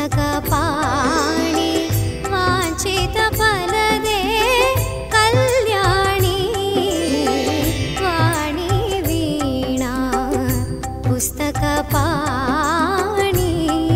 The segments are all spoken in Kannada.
पुस्तक पाणि वाञ्छित फलदे कल्याणी वाणी वीणा पुस्तक पाणि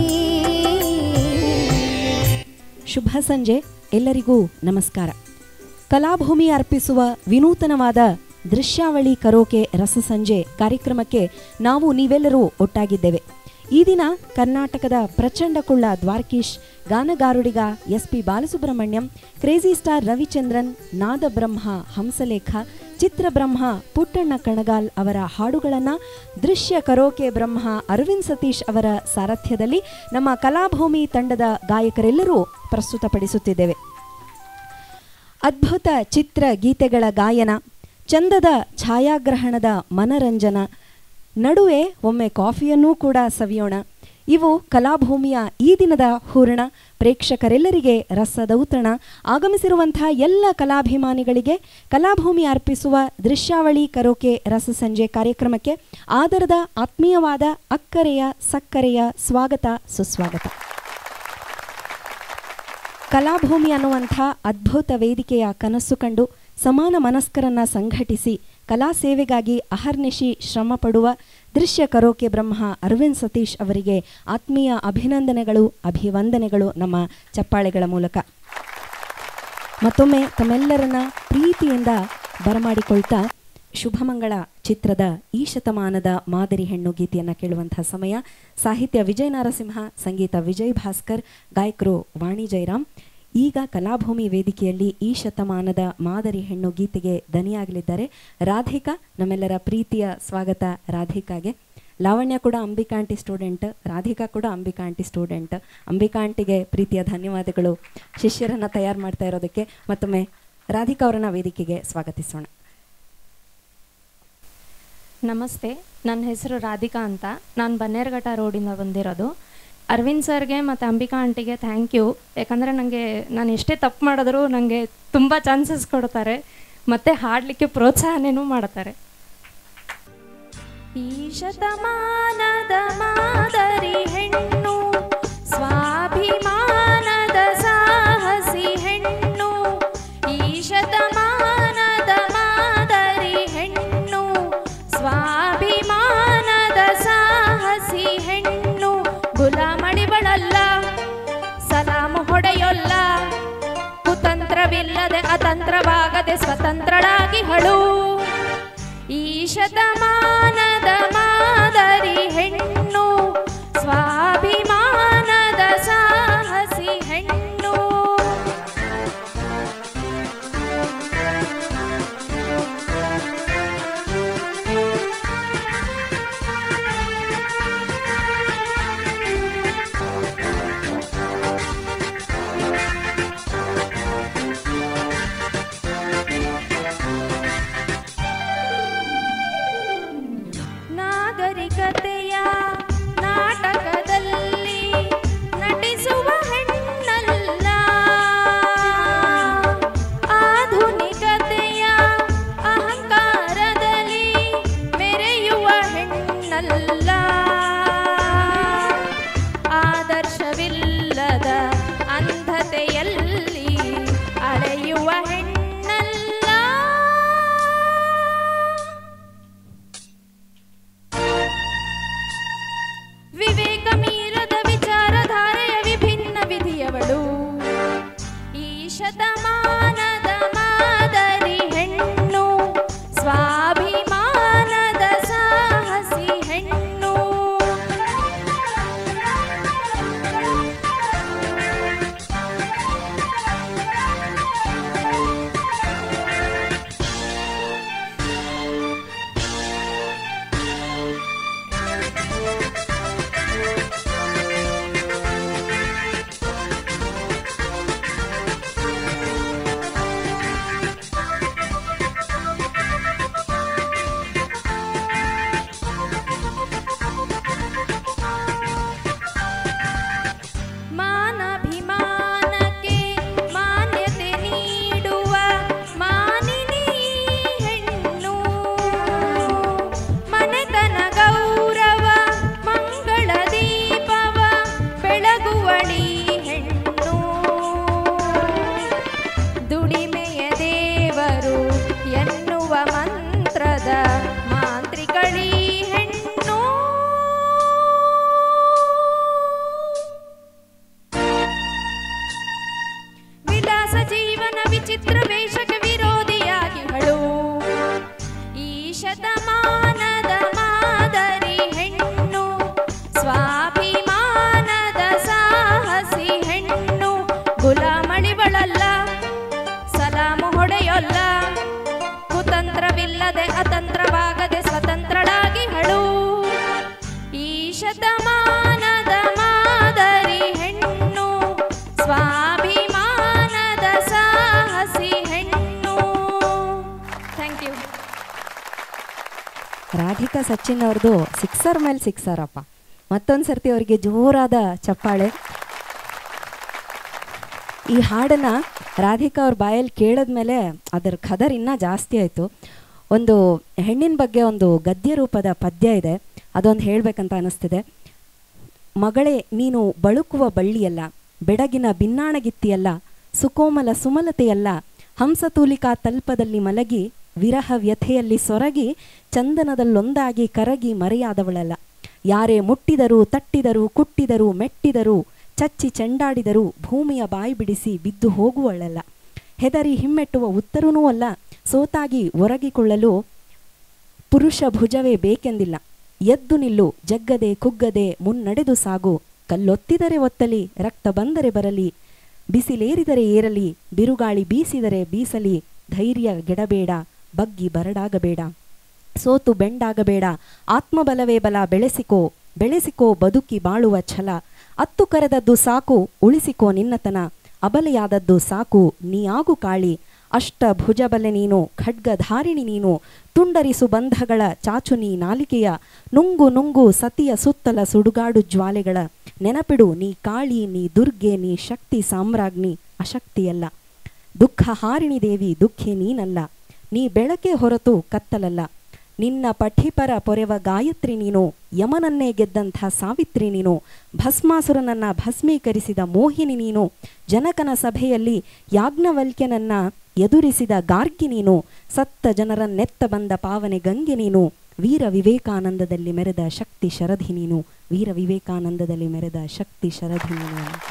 ಶುಭ ಸಂಜೆ ಎಲ್ಲರಿಗೂ ನಮಸ್ಕಾರ ಕಲಾಭೂಮಿ ಅರ್ಪಿಸುವ ವಿನೂತನವಾದ ದೃಶ್ಯಾವಳಿ ಕರೋಕೆ ರಸಸಂಜೆ ಕಾರ್ಯಕ್ರಮಕ್ಕೆ ನಾವು ನೀವೆಲ್ಲರೂ ಒಟ್ಟಾಗಿದ್ದೇವೆ ಈ ದಿನ ಕರ್ನಾಟಕದ ಪ್ರಚಂಡ ಕುಳ್ಳ ದ್ವಾರಕೀಶ್ ಗಾನಗಾರುಡಿಗ S P Balasubrahmanyam crazy star Ravichandran ನಾದಬ್ರಹ್ಮ ಹಂಸಲೇಖ ಚಿತ್ರಬ್ರಹ್ಮ ಪುಟ್ಟಣ್ಣ ಕಣಗಾಲ್ ಅವರ ಹಾಡುಗಳನ್ನು ದೃಶ್ಯ ಕರೋಕೆ ಬ್ರಹ್ಮ ಅರವಿಂದ್ ಸತೀಶ್ ಅವರ ಸಾರಥ್ಯದಲ್ಲಿ ನಮ್ಮ ಕಲಾಭೂಮಿ ತಂಡದ ಗಾಯಕರೆಲ್ಲರೂ ಪ್ರಸ್ತುತಪಡಿಸುತ್ತಿದ್ದೇವೆ ಅದ್ಭುತ ಚಿತ್ರ ಗೀತೆಗಳ ಗಾಯನ ಚಂದದ ಛಾಯಾಗ್ರಹಣದ ಮನರಂಜನ ನಡುವೆ ಒಮ್ಮೆ ಕಾಫಿಯನ್ನೂ ಕೂಡ ಸವಿಯೋಣ ಇವು ಕಲಾಭೂಮಿಯ ಈ ದಿನದ ಹೂರಣ ಪ್ರೇಕ್ಷಕರೆಲ್ಲರಿಗೆ ರಸದೌತಣ ಆಗಮಿಸಿರುವಂಥ ಎಲ್ಲ ಕಲಾಭಿಮಾನಿಗಳಿಗೆ ಕಲಾಭೂಮಿ ಅರ್ಪಿಸುವ ದೃಶ್ಯಾವಳಿ ಕರೋಕೆ ರಸಸಂಜೆ ಕಾರ್ಯಕ್ರಮಕ್ಕೆ ಆದರದ ಆತ್ಮೀಯವಾದ ಅಕ್ಕರೆಯ ಸಕ್ಕರೆಯ ಸ್ವಾಗತ ಸುಸ್ವಾಗತ ಕಲಾಭೂಮಿ ಅನ್ನುವಂಥ ಅದ್ಭುತ ವೇದಿಕೆಯ ಕನಸು ಕಂಡು ಸಮಾನ ಮನಸ್ಕರನ್ನ ಸಂಘಟಿಸಿ ಕಲಾ ಸೇವೆಗಾಗಿ ಅಹರ್ನಿಶಿ ಶ್ರಮ ಪಡುವ ದೃಶ್ಯ ಕರೋಕೆ ಬ್ರಹ್ಮ ಅರವಿಂದ್ ಸತೀಶ್ ಅವರಿಗೆ ಆತ್ಮೀಯ ಅಭಿನಂದನೆಗಳು ಅಭಿವಂದನೆಗಳು ನಮ್ಮ ಚಪ್ಪಾಳೆಗಳ ಮೂಲಕ ಮತ್ತೊಮ್ಮೆ ತಮ್ಮೆಲ್ಲರನ್ನ ಪ್ರೀತಿಯಿಂದ ಬರಮಾಡಿಕೊಳ್ತಾ ಶುಭಮಂಗಳ ಚಿತ್ರದ ಈ ಶತಮಾನದ ಮಾದರಿ ಹೆಣ್ಣು ಗೀತೆಯನ್ನು ಕೇಳುವಂತಹ ಸಮಯ ಸಾಹಿತ್ಯ ವಿಜಯ ನರಸಿಂಹ ಸಂಗೀತ ವಿಜಯ್ ಭಾಸ್ಕರ್ ಗಾಯಕರು ವಾಣಿ ಜಯರಾಮ್ ಈಗ ಕಲಾಭೂಮಿ ವೇದಿಕೆಯಲ್ಲಿ ಈ ಶತಮಾನದ ಮಾದರಿ ಹೆಣ್ಣು ಗೀತೆಗೆ ದನಿಯಾಗಲಿದ್ದಾರೆ ರಾಧಿಕಾ ನಮ್ಮೆಲ್ಲರ ಪ್ರೀತಿಯ ಸ್ವಾಗತ ರಾಧಿಕಾಗೆ ಲಾವಣ್ಯ ಕೂಡ ಅಂಬಿಕಾ ಆಂಟಿ ಸ್ಟೂಡೆಂಟ್ ರಾಧಿಕಾ ಕೂಡ ಅಂಬಿಕಾ ಆಂಟಿ ಸ್ಟೂಡೆಂಟ್ ಅಂಬಿಕಾ ಆಂಟಿಗೆ ಪ್ರೀತಿಯ ಧನ್ಯವಾದಗಳು ಶಿಷ್ಯರನ್ನ ತಯಾರು ಮಾಡ್ತಾ ಇರೋದಕ್ಕೆ ಮತ್ತೊಮ್ಮೆ ರಾಧಿಕಾ ಅವರನ್ನ ವೇದಿಕೆಗೆ ಸ್ವಾಗತಿಸೋಣ ನಮಸ್ತೆ ನನ್ನ ಹೆಸರು ರಾಧಿಕಾ ಅಂತ ನಾನು ಬನ್ನೇರ್ಘಟ್ಟ ರೋಡಿಂದ ಬಂದಿರೋದು ಅರವಿಂದ್ ಸರ್ಗೆ ಮತ್ತು ಅಂಬಿಕಾ ಆಂಟಿಗೆ ಥ್ಯಾಂಕ್ ಯು ಯಾಕಂದರೆ ನನಗೆ ನಾನು ಎಷ್ಟೇ ತಪ್ಪು ಮಾಡಿದ್ರು ನನಗೆ ತುಂಬ ಚಾನ್ಸಸ್ ಕೊಡ್ತಾರೆ ಮತ್ತು ಹಾಡಲಿಕ್ಕೆ ಪ್ರೋತ್ಸಾಹನೇನೂ ಮಾಡ್ತಾರೆ ಈ ಶತಮಾನದ ಮಾದರಿ ಹೆಣ್ಣು ಸ್ವಾಭಿಮಾನದ ಸಾಹಸಿ ಹೆಣ್ಣು ಈ ಶತಮಾನದ ಮಾದರಿ ಹೆಣ್ಣು ಸ್ವಾಭಿಮಾನದ ಸಾಹಸಿ ಹೆಣ್ಣು ಗುಲಾಮಡಿಗಳಲ್ಲ ಸಲಾಮು ಹೊಡೆಯೊಲ್ಲ ಕುತಂತ್ರವಿಲ್ಲದೆ ಅತಂತ್ರವಾಗದೆ ಸ್ವತಂತ್ರಳಾಗಿ ಹಳು ಈ ಶತಮಾನದ ಮಾದರಿ ಹೆಣ್ಣು ಸ್ವಾಭಿಮಾನದ ಸಾಹಸಿ ಹೆಣ್ಣು ನಾಗರಿಕತೆಯ ನಾಟಕದಲ್ಲಿ ನಟಿಸುವ ಹೆಣ್ಣಲ್ಲ ಆಧುನಿಕತೆಯ ಅಹಂಕಾರದಲ್ಲಿ ಮೆರೆಯುವ ಹೆಣ್ಣಲ್ಲ ಆದರ್ಶವಿಲ್ಲದ ಅಂಧತೆಯಲ್ಲಿ ಅಳೆಯುವ ಹೆಣ್ಣಲ್ಲ ವಿವೇಕ ಮೀರದ ವಿಚಾರಧಾರೆಯ ವಿಭಿನ್ನ ವಿಧಿಯವಳು ಈ ಶತಮಾನದ ಮಾದರಿ ಹೆಣ್ಣು ಸ್ವಾಭಿಮಾನದ ಸಾಹಸಿ ಹೆಣ್ಣು ಮಾನಭಿಮಾನಕ್ಕೆ ಮಾನ್ಯತೆ ನೀಡುವ ಮಾನಿನಿ ಹೆಣ್ಣು ಮನೆತನ ಗೌರವ ಮಂಗಳ ದೀಪವ ಬೆಳಗುವಳಿ ಹೊಸ ಜೀವನ ವಿಚಿತ್ರ ವೇಷಕ್ಕೆ ವಿರೋಧಿಯಾಗಿ ಹಳು ಈ ಶತಮಾನದ ಮಾದರಿ ಹೆಣ್ಣು ಸ್ವಾಭಿಮಾನದ ಸಾಹಸಿ ಹೆಣ್ಣು ಗುಲಾಮಣಿಗಳಲ್ಲ ಸಲಾಮು ಹೊಡೆಯೊಲ್ಲ ಕುತಂತ್ರವಿಲ್ಲದೆ ಅತಂತ್ರವಾಗದೆ ಸ್ವತಂತ್ರಳಾಗಿ ಹಳು ಈ ಶತಮಾನದ ಮಾದರಿ ಹೆಣ್ಣು ಸ್ವಾಭಿಮಾನದ ಸಾಹಸಿ ಹೆಣ್ಣು ಥ್ಯಾಂಕ್ ಯು ರಾಧಿಕಾ ಸಚಿನ್ ಅವ್ರದ್ದು ಸಿಕ್ಸರ್ ಮೇಲೆ ಸಿಕ್ಸರ್ ಅಪ್ಪ ಮತ್ತೊಂದು ಸರ್ತಿ ಅವರಿಗೆ ಜೋರಾದ ಚಪ್ಪಾಳೆ ಈ ಹಾಡನ್ನ ರಾಧಿಕಾ ಅವ್ರ ಬಾಯಲ್ಲಿ ಕೇಳಿದ್ಮೇಲೆ ಅದರ ಖದರ್ ಇನ್ನೂ ಜಾಸ್ತಿ ಆಯಿತು ಒಂದು ಹೆಣ್ಣಿನ ಬಗ್ಗೆ ಒಂದು ಗದ್ಯ ರೂಪದ ಪದ್ಯ ಇದೆ ಅದೊಂದು ಹೇಳಬೇಕಂತ ಅನಿಸ್ತಿದೆ ಮಗಳೇ ನೀನು ಬಳುಕುವ ಬಳ್ಳಿಯಲ್ಲ ಬೆಡಗಿನ ಬಿನ್ನಾಣಗಿತ್ತಿಯಲ್ಲ ಸುಕೋಮಲ ಸುಮಲತೆಯಲ್ಲ ಹಂಸತೂಲಿಕಾ ತಲ್ಪದಲ್ಲಿ ಮಲಗಿ ವಿರಹ ವ್ಯಥೆಯಲ್ಲಿ ಸೊರಗಿ ಚಂದನದಲ್ಲೊಂದಾಗಿ ಕರಗಿ ಮರೆಯಾದವಳಲ್ಲ ಯಾರೇ ಮುಟ್ಟಿದರೂ ತಟ್ಟಿದರೂ ಕುಟ್ಟಿದರೂ ಮೆಟ್ಟಿದರೂ ಚಚ್ಚಿ ಚೆಂಡಾಡಿದರೂ ಭೂಮಿಯ ಬಾಯಿ ಬಿಡಿಸಿ ಬಿದ್ದು ಹೋಗುವಳಲ್ಲ ಹೆದರಿ ಹಿಮ್ಮೆಟ್ಟುವ ಉತ್ತರನೂ ಅಲ್ಲ ಸೋತಾಗಿ ಒರಗಿಕೊಳ್ಳಲು ಪುರುಷ ಭುಜವೇ ಬೇಕೆಂದಿಲ್ಲ ಎದ್ದು ನಿಲ್ಲು ಜಗ್ಗದೆ ಕುಗ್ಗದೆ ಮುನ್ನಡೆದು ಸಾಗು ಕಲ್ಲೊತ್ತಿದರೆ ಒತ್ತಲಿ ರಕ್ತ ಬಂದರೆ ಬರಲಿ ಬಿಸಿಲೇರಿದರೆ ಏರಲಿ ಬಿರುಗಾಳಿ ಬೀಸಿದರೆ ಬೀಸಲಿ ಧೈರ್ಯ ಗೆಡಬೇಡ ಬಗ್ಗಿ ಬರಡಾಗಬೇಡ ಸೋತು ಬೆಂಡಾಗಬೇಡ ಆತ್ಮಬಲವೇ ಬಲ ಬೆಳೆಸಿಕೋ ಬೆಳೆಸಿಕೋ ಬದುಕಿ ಬಾಳುವ ಛಲ ಅತ್ತು ಕರೆದದ್ದು ಸಾಕು ಉಳಿಸಿಕೋ ನಿನ್ನತನ ಅಬಲೆಯಾದದ್ದು ಸಾಕು ನೀಯಾಗು ಕಾಳಿ ಅಷ್ಟ ಭುಜಬಲೆ ನೀನು ಖಡ್ಗಧಾರಿಣಿ ನೀನು ತುಂಡರಿಸು ಬಂಧಗಳ ಚಾಚು ನೀ ನಾಲಿಗೆಯ ನುಂಗು ನುಂಗು ಸತಿಯ ಸುತ್ತಲ ಸುಡುಗಾಡು ಜ್ವಾಲೆಗಳ ನೆನಪಿಡು ನೀ ಕಾಳಿ ನೀ ದುರ್ಗೆ ನೀ ಶಕ್ತಿ ಸಾಮ್ರಾಜ್ಞಿ ಅಶಕ್ತಿಯಲ್ಲ ದುಃಖ ಹಾರಿಣಿ ದೇವಿ ದುಃಖಿ ನೀನಲ್ಲ ನೀ ಬೆಳಕೆ ಹೊರತು ಕತ್ತಲಲ್ಲ ನಿನ್ನ ಪಠಿಪರ ಪೊರೆವ ಗಾಯತ್ರಿ ನೀನು ಯಮನನ್ನೇ ಗೆದ್ದಂಥ ಸಾವಿತ್ರಿ ನೀನು ಭಸ್ಮಾಸುರನನ್ನ ಭಸ್ಮೀಕರಿಸಿದ ಮೋಹಿನಿ ನೀನು ಜನಕನ ಸಭೆಯಲ್ಲಿ ಯಾಜ್ಞವಲ್ಕ್ಯನನ್ನ ಎದುರಿಸಿದ ಗಾರ್ಗಿ ನೀನು ಸತ್ತ ಜನರನ್ನೆತ್ತ ಬಂದ ಪಾವನೆ ಗಂಗೆ ನೀನು ವೀರ ವಿವೇಕಾನಂದದಲ್ಲಿ ಮೆರೆದ ಶಕ್ತಿ ಶರಧಿ ನೀನು ವೀರ ವಿವೇಕಾನಂದದಲ್ಲಿ ಮೆರೆದ ಶಕ್ತಿ ಶರಧಿ ನೀನು ಅಂತ.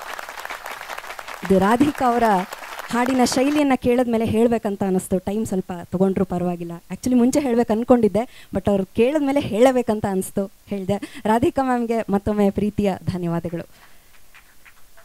ಇದು ರಾಧಿಕಾ ಅವರ ಹಾಡಿನ ಶೈಲಿಯನ್ನ ಕೇಳಿದ್ಮೇಲೆ ಹೇಳಬೇಕಂತ ಅನಿಸ್ತು ಟೈಮ್ ಸ್ವಲ್ಪ ತಗೊಂಡ್ರು ಪರವಾಗಿಲ್ಲ ಆ್ಯಕ್ಚುಲಿ ಮುಂಚೆ ಹೇಳ್ಬೇಕು ಅನ್ಕೊಂಡಿದ್ದೆ ಬಟ್ ಅವ್ರು ಕೇಳಿದ್ಮೇಲೆ ಹೇಳಬೇಕಂತ ಅನಿಸ್ತು ಹೇಳಿದೆ ರಾಧಿಕಾ ಮ್ಯಾಮ್ಗೆ ಮತ್ತೊಮ್ಮೆ ಪ್ರೀತಿಯ ಧನ್ಯವಾದಗಳು